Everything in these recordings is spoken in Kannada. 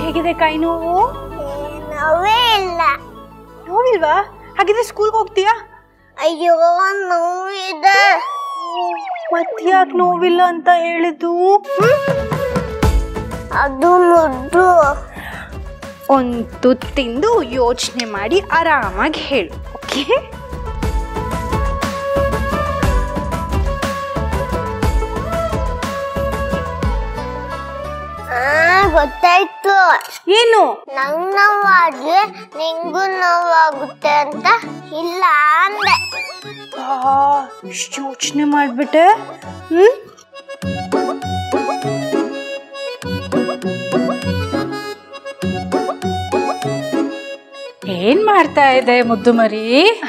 ಹೇಗಿದೆ ಕೈ ನೋವು ನೋವೇ ಇಲ್ಲ ನೋವಿಲ್ವಾ ಹಾಗಿದ್ರೆ ಸ್ಕೂಲ್ಗೆ ಹೋಗ್ತೀಯಾ ಅಯ್ಯೋ ನೋವಿದೆ ಮತ್ತ್ಯಾಕೆ ನೋವಿಲ್ಲ ಅಂತ ಹೇಳಿದ್ದು ಅದು ಮುದ್ದು ಒಂದು ತುತ್ತು ತಿಂದು ಯೋಚನೆ ಮಾಡಿ ಆರಾಮಾಗಿ ಹೇಳು ಓಕೆ ಆ ಗೊತ್ತಾಯ್ತು ಏನು ನಂಗ್ ನೋವಾದ್ರೆ ನಿಂಗೂ ನೋವಾಗುತ್ತೆ ಅಂತ ಇಲ್ಲ ಅಂದೆ ಇಷ್ಟು ಯೋಚನೆ ಮಾಡ್ಬಿಟ್ಟೆ ಹ್ಮ್ ಏನ್ ಮಾಡ್ತಾ ಇದೆ ಮುದ್ದು ಮರಿ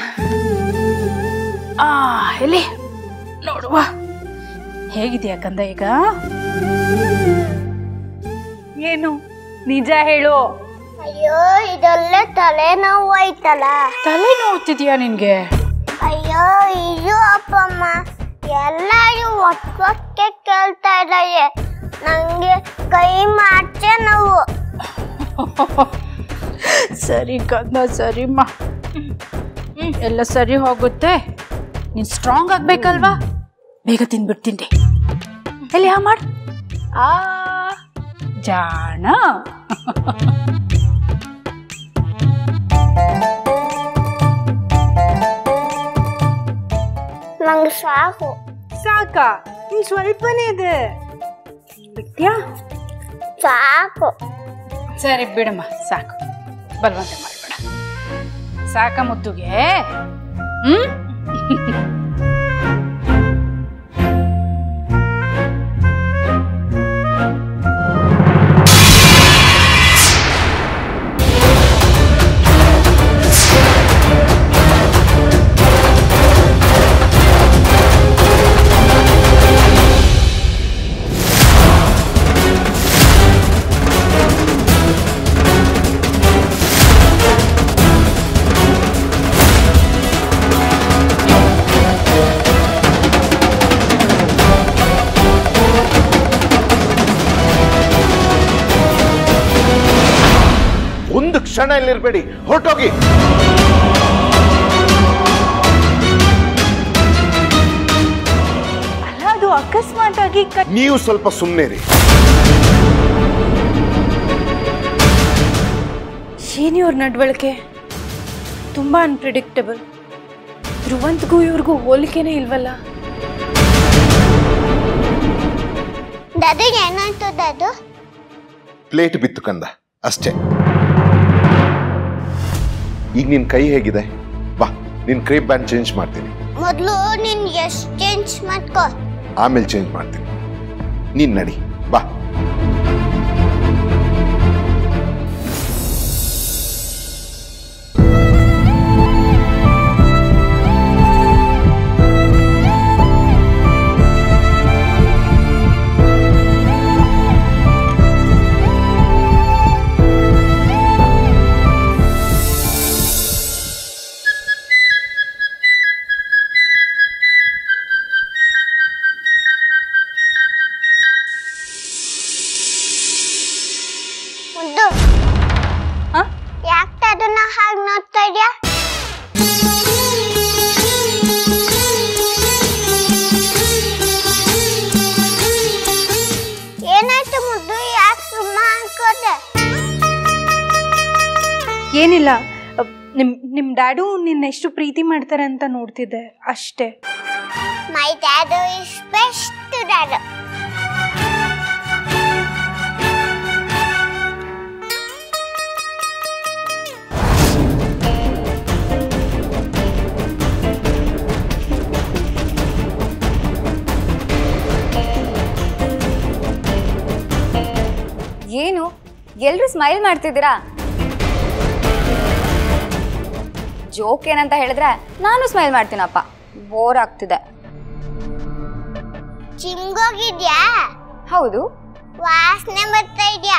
ಆ ಎಲ್ಲಿ ನೋಡುವ ಹೇಗಿದೆಯಾ ಕಂದ ಈಗ ಏನು ನಿಜ ಹೇಳು ಅಯ್ಯೋ ಇದೆಲ್ಲ ತಲೆನೋವು ಆಯ್ತಲ್ಲ ತಲೆ ನೋಡ್ತಿದ್ಯಾ ನಿನ್ಗೆ ಅಯ್ಯೋ ಇದು ಅಪ್ಪಮ್ಮ ಎಲ್ಲರೂ ಒಟ್ಟೊಟ್ಟೆ ಕೇಳ್ತಾ ಇದ್ದಾರೆ ನಂಗೆ ಕೈ ಮಾಚೆ ನೋವು ಸರಿ ಕಂದ ಸರಿಮ್ಮ ಹ್ಮ್ ಎಲ್ಲ ಸರಿ ಹೋಗುತ್ತೆ ನೀನ್ ಸ್ಟ್ರಾಂಗ್ ಆಗ್ಬೇಕಲ್ವಾ ಬೇಗ ತಿನ್ಬಿಡ್ತೀನಿ ಎಲ್ಲಿ ಹಾ ಮಾಡು ಆ ಜಾಣ ನಂಗೆ ಸಾಕು ಸಾಕಾ ಇನ್ ಸ್ವಲ್ಪನೇ ಇದೆ ಬಿಟ್ಯಾ ಸಾಕು ಸರಿ ಬಿಡಮ್ಮ ಸಾಕು ಬಲವಂತ ಮಾಡಬೇಡ ಸಾಕ ಮುದ್ದುಗೆ ಹ್ಮ್ ಒಂದು ಕ್ಷಣ ಇಲ್ಲಿರ್ಬೇಡಿ ಹೊರಟೋಗಿ ಅಲ್ಲ ಅದು ಅಕಸ್ಮಾತ್ ಆಗಿ ಕ- ನೀವು ಸ್ವಲ್ಪ ಸುಮ್ಮನೆ ರೀ ಏನ್ ಇವ್ರ ನಡವಳಿಕೆ ತುಂಬಾ ಅನ್ಪ್ರಿಡಿಕ್ಟಬಲ್ ಧ್ರುವಂತ್ಗೂ ಇವ್ರಿಗೂ ಹೋಲಿಕೆನೇ ಇಲ್ವಲ್ಲ ದದು ಏನಾಯ್ತು ದದು ಪ್ಲೇಟ್ ಬಿತ್ತು ಕಂದ ಅಷ್ಟೇ ಈಗ ನಿನ್ ಕೈ ಹೇಗಿದೆ ಬಾ ನಿನ್ ಕ್ರೇಪ್ ಬ್ಯಾಂಡ್ ಚೇಂಜ್ ಮಾಡ್ತೀನಿ ಮೊದಲು ನೀನ್ ಎಷ್ಟು ಚೇಂಜ್ ಮಾಡ್ಕೋ ಆಮೇಲೆ ಚೇಂಜ್ ಮಾಡ್ತೀನಿ ನೀನ್ ನಡಿ ಬಾ ಮುದ್ದು ಹ? ಯಾಕೆ ಅದನ್ನ ಹಾಗೆ ನೋಡ್ತಾ ಇದ್ಯಾ ಏನಾಯ್ತು ಮುದ್ದು ಯಾಕೆ ಸುಮ್ಮ ಅನ್ಕೋತೆ ಏನಿಲ್ಲ ಅಹ್, ನಿಮ್ ನಿಮ್ ಡ್ಯಾಡು ನಿನ್ನ ಎಷ್ಟು ಪ್ರೀತಿ ಮಾಡ್ತಾರೆ ಅಂತ ನೋಡ್ತಿದ್ದೆ ಅಷ್ಟೇ my dad is best dad ಏನು ಎಲ್ರು ಸ್ಮೈಲ್ ಮಾಡ್ತಿದ್ದೀರಾ ಜೋಕ್ ಏನಂತ ಹೇಳಿದ್ರೆ ನಾನು ಸ್ಮೈಲ್ ಮಾಡ್ತೀನಪ್ಪ ಬೋರ್ ಆಗ್ತಿದೆ ಚಿಮ್ಗೋಗಿದ್ಯಾ ಹೌದು ವಾಸನೆ ಬರ್ತಾ ಇದ್ಯಾ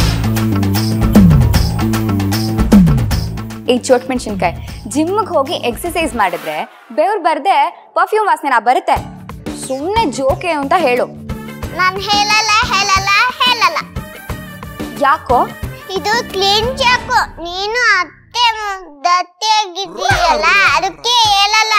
ಈ ಚೋಟ್ ಮೆಣಸಿನ್ಕಾಯಿ ಜಿಮ್ಗೆ ಹೋಗಿ ಎಕ್ಸಸೈಸ್ ಮಾಡಿದ್ರೆ ಬೆವ್ರು ಬರ್ದೆ ಪರ್ಫ್ಯೂಮ್ ವಾಸನೆ ಬರುತ್ತೆ ಸುಮ್ಮನೆ ಜೋಕೆ ಅಂತ ಹೇಳು ನಾನು ಹೇಳಲ್ಲ ಹೇಳಲ್ಲ ಹೇಳಲ್ಲ ಯಾಕೋ ಇದು ಕ್ಲೀನ್ ಚಾಕು ನೀನು ಅತ್ತೆ ದತ್ತೆ ಆಗಿದ್ದೀಯಲ್ಲ ಅದಕ್ಕೆ ಹೇಳಲ್ಲ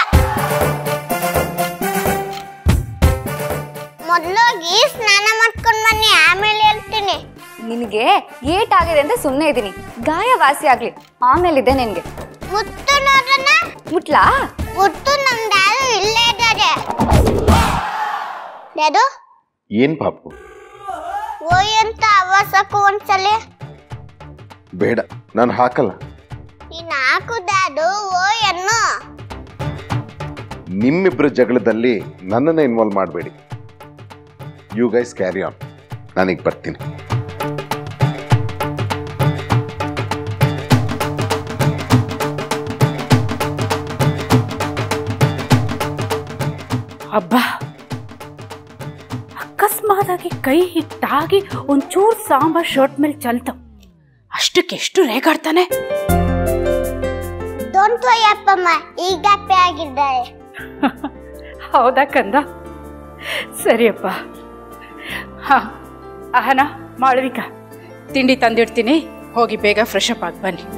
ಮೊದ್ಲೋಗಿ ಸ್ನಾನ ಮಾಡ್ಕೊಂಡ್ ಬನ್ನಿ ಆಮೇಲೆ ಹೇಳ್ತೀನಿ ನಿನಗೆ ಏಟ್ ಆಗಿದೆ ಅಂತ ಸುಮ್ಮನೆ ಇದ್ದೀನಿ ಗಾಯ ವಾಸಿ ಆಗ್ಲಿ ಆಮೇಲೆ ಇದೆ ನಿನ್ಗೆ ಮುತ್ತು ನೋಡೋಣ ಮುಟ್ಲಾ ಮುತ್ತು ನಮ್ ಡ್ಯಾಡು ಇಲ್ಲೇ ಇದ್ದಾರೆ ಡ್ಯಾಡು ಏನ್ ಪಾಪು ಓಯ್ ಅಂತ ಅವಸಕ್ಕೂ ಒಂದ್ಸಲಿ ಬೇಡ ನಾನು ಹಾಕಲ್ಲ ನೀನ್ ಹಾಕು ಡ್ಯಾಡು ಓಯ್ ಅನ್ನು ನಿಮ್ಮಿಬ್ಬರ ಜಗಳದಲ್ಲಿ ನನ್ನನ್ನು ಇನ್ವಾಲ್ವ್ ಮಾಡಬೇಡಿ ಯು ಗೈಸ್ ಕ್ಯಾರಿ ಆನ್ ನಾನೀಗ ಬರ್ತೀನಿ ಅಬ್ಬಾ ಅಕಸ್ಮಾತಾಗಿ ಕೈ ಹಿಟ್ಟಾಗಿ ಒಂಚೂರು ಸಾಂಬಾರ್ ಶರ್ಟ್ ಮೇಲೆ ಚಲ್ತ ಅಷ್ಟಕ್ಕೆ ಎಷ್ಟು ರೇಗಾಡ್ತಾನೆ ಡೋಂಟ್ ವೈ ಅಪ್ಪಮ್ಮ ಈಗ ಹ್ಯಾಪಿ ಆಗಿದ್ದಾರೆ ಹೌದಾ ಕಂದ ಸರಿಯಪ್ಪ ಹಾ ಅಹನ ಮಾಳವಿಕ ತಿಂಡಿ ತಂದಿಡ್ತೀನಿ ಹೋಗಿ ಬೇಗ ಫ್ರೆಶ್ ಅಪ್ ಆಗಿ ಬನ್ನಿ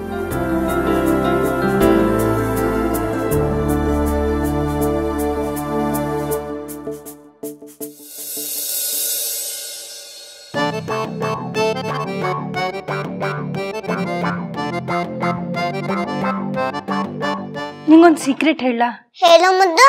ನಿಂಗೊಂದು ಸೀಕ್ರೆಟ್ ಹೇಳ ಹೇಳು ಮುದ್ದು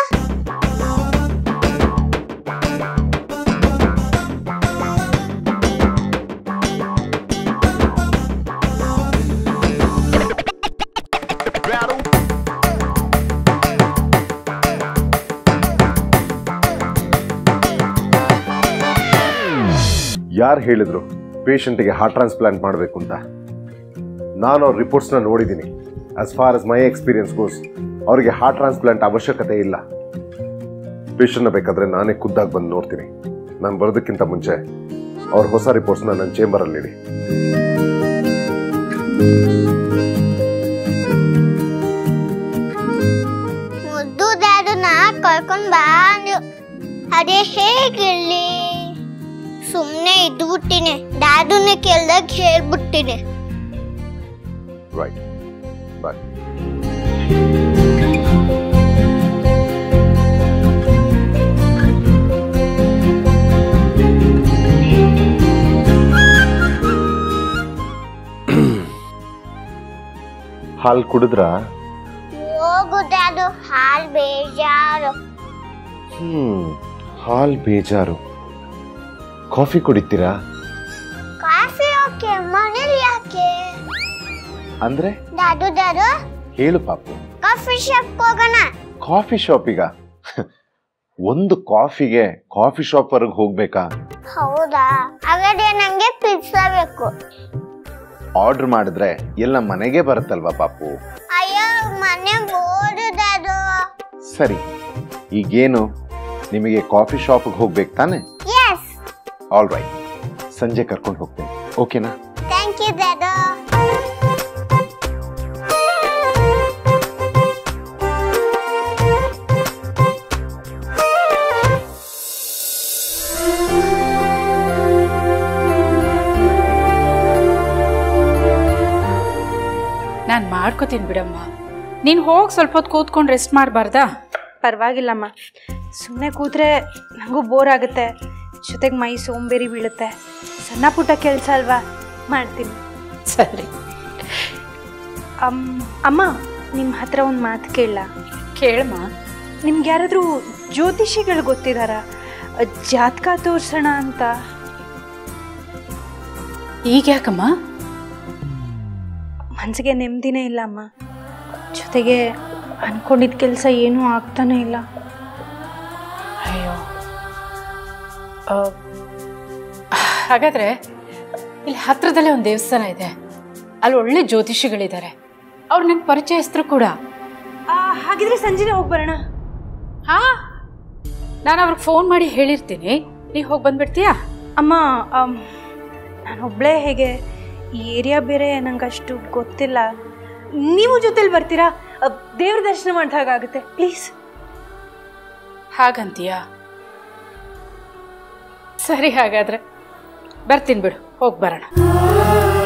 ಯಾರು ಹೇಳಿದ್ರು ಪೇಷಂಟಿಗೆ ಹಾರ್ಟ್ ಟ್ರಾನ್ಸ್ಪ್ಲಾಂಟ್ ಮಾಡಬೇಕು ಅಂತ ನಾನು ಅವ್ರ ರಿಪೋರ್ಟ್ಸ್ನ ನೋಡಿದ್ದೀನಿ as far as my experience goes ಅವರಿಗೆ ಹಾರ್ಟ್ ಟ್ರಾನ್ಸ್ಪ್ಲಾಂಟ್ ಅವಶ್ಯಕತೆ ಇಲ್ಲ ಪೇಷಂಟ್ನ ಬೇಕಾದರೆ ನಾನೇ ಖುದ್ದಾಗಿ ಬಂದು ನೋಡ್ತೀನಿ ನಾನು ಬರೋದಕ್ಕಿಂತ ಮುಂಚೆ ಅವ್ರ ಹೊಸ ರಿಪೋರ್ಟ್ಸ್ನ ನನ್ನ ಚೇಂಬರಲ್ಲಿಡಿ ಮುದ್ದು ಡ್ಯಾಡುನ ಕರ್ಕೊಂಡ್ ಬಾ ಅಂದ್ರು ಅದೇ ಹೇಗಿರ್ಲಿ ಸುಮ್ನೆ ಇದ್ಬಿಟ್ಟಿನಿ ಡ್ಯಾಡುನ ಕೇಳ್ದಾಗ ಹೇಳ್ಬಿಟ್ಟಿನಿ ರೈಟ್ ಬಾಯ್ ಹಾಲು ಕುಡಿದ್ರಾ ಹೋಗು ಡ್ಯಾಡು ಹಾಲ್ ಬೇಜಾರು ಹ್ಮ್ ಹಾಲ್ ಬೇಜಾರು ಕಾಫಿ ಕುಡಿತೀರಾ ಕಾಫಿ ಓಕೆ ಮನೇಲಿ ಯಾಕೆ ಅಂದ್ರೆ ಡ್ಯಾಡು ಡ್ಯಾಡು ಹೇಳು ಪಾಪು ಕಾಫಿ ಶಾಪ್ ಹೋಗೋಣ ಕಾಫಿ ಶಾಪಿಗ ಒಂದು ಕಾಫಿಗೆ ಕಾಫಿ ಶಾಪ್ ವರೆಗೆ ಹೋಗ್ಬೇಕಾ ಹೌದಾ ಹಾಗಾದ್ರೆ ನಂಗೆ ಪಿಜ್ಜಾ ಬೇಕು ಆರ್ಡರ್ ಮಾಡಿದ್ರೆ ಎಲ್ಲ ಮನೆಗೆ ಬರುತ್ತಲ್ವಾ ಪಾಪು ಅಯ್ಯೋ ಮನೆ ಬೋರು ಡ್ಯಾಡು ಸರಿ ಈಗೇನು ನಿಮಗೆ ಕಾಫಿ ಶಾಪ್ಗೆ ಹೋಗ್ಬೇಕು ತಾನೆ ಎಸ್ ಆಲ್ ರೈಟ್ ಸಂಜೆ ಕರ್ಕೊಂಡು ಹೋಗ್ತೀನಿ ಓಕೆನಾ ಥ್ಯಾಂಕ್ ಯು ಡ್ಯಾಡು ನಾನು ಮಾಡ್ಕೋತೀನಿ ಬಿಡಮ್ಮ ನೀನು ಹೋಗಿ ಸ್ವಲ್ಪ ಹೊತ್ತು ಕೂತ್ಕೊಂಡು ರೆಸ್ಟ್ ಮಾಡಬಾರ್ದಾ ಪರವಾಗಿಲ್ಲಮ್ಮ ಸುಮ್ಮನೆ ಕೂತ್ರೆ ನನಗೂ ಬೋರ್ ಆಗುತ್ತೆ ಜೊತೆಗೆ ಮೈ ಸೋಂಬೇರಿ ಬೀಳುತ್ತೆ ಸಣ್ಣ ಪುಟ್ಟ ಕೆಲಸ ಅಲ್ವಾ ಮಾಡ್ತೀನಿ ಸರಿ ಅಮ್ ಅಮ್ಮ ನಿಮ್ಮ ಹತ್ರ ಒಂದು ಮಾತು ಕೇಳಲ್ಲ ಕೇಳಮ್ಮ ನಿಮ್ಗೆ ಯಾರಾದರೂ ಜ್ಯೋತಿಷಿಗಳು ಗೊತ್ತಿದಾರ ಜಾತಕ ತೋರ್ಸೋಣ ಅಂತ ಈಗ ಯಾಕಮ್ಮ ಮನಸ್ಸಿಗೆ ನೆಮ್ಮದಿನೇ ಇಲ್ಲ ಅಮ್ಮ ಜೊತೆಗೆ ಅನ್ಕೊಂಡಿದ್ದ ಕೆಲಸ ಏನೂ ಆಗ್ತಾನೇ ಇಲ್ಲ ಅಯ್ಯೋ ಆ, ಹಾಗಾದ್ರೆ ಇಲ್ಲಿ ಹತ್ರದಲ್ಲೇ ಒಂದು ದೇವಸ್ಥಾನ ಇದೆ ಅಲ್ಲಿ ಒಳ್ಳೆ ಜ್ಯೋತಿಷಿಗಳಿದ್ದಾರೆ ಅವ್ರು ನಿನ್ನ ಪರಿಚಯಸ್ಥರು ಕೂಡ ಆ, ಹಾಗಿದ್ರೆ ಸಂಜೆನೇ ಹೋಗಿ ಬರೋಣ ಹಾ ನಾನು ಅವ್ರಿಗೆ ಫೋನ್ ಮಾಡಿ ಹೇಳಿರ್ತೀನಿ ನೀವು ಹೋಗಿ ಬಂದ್ಬಿಡ್ತೀಯಾ ಅಮ್ಮ ನಾನು ಒಬ್ಬಳೇ ಹೇಗೆ ಈ ಏರಿಯಾ ಬೇರೆ ನಂಗೆ ಅಷ್ಟು ಗೊತ್ತಿಲ್ಲ ನೀವು ಜೊತೆಲಿ ಬರ್ತೀರಾ ಅ, ದೇವ್ರ ದರ್ಶನ ಮಾಡಿದ ಹಾಗಾಗುತ್ತೆ ಪ್ಲೀಸ್ ಹಾಗಂತೀಯಾ ಸರಿ ಹಾಗಾದ್ರೆ ಬರ್ತೀನಿ ಬಿಡು ಹೋಗಿ ಬರೋಣ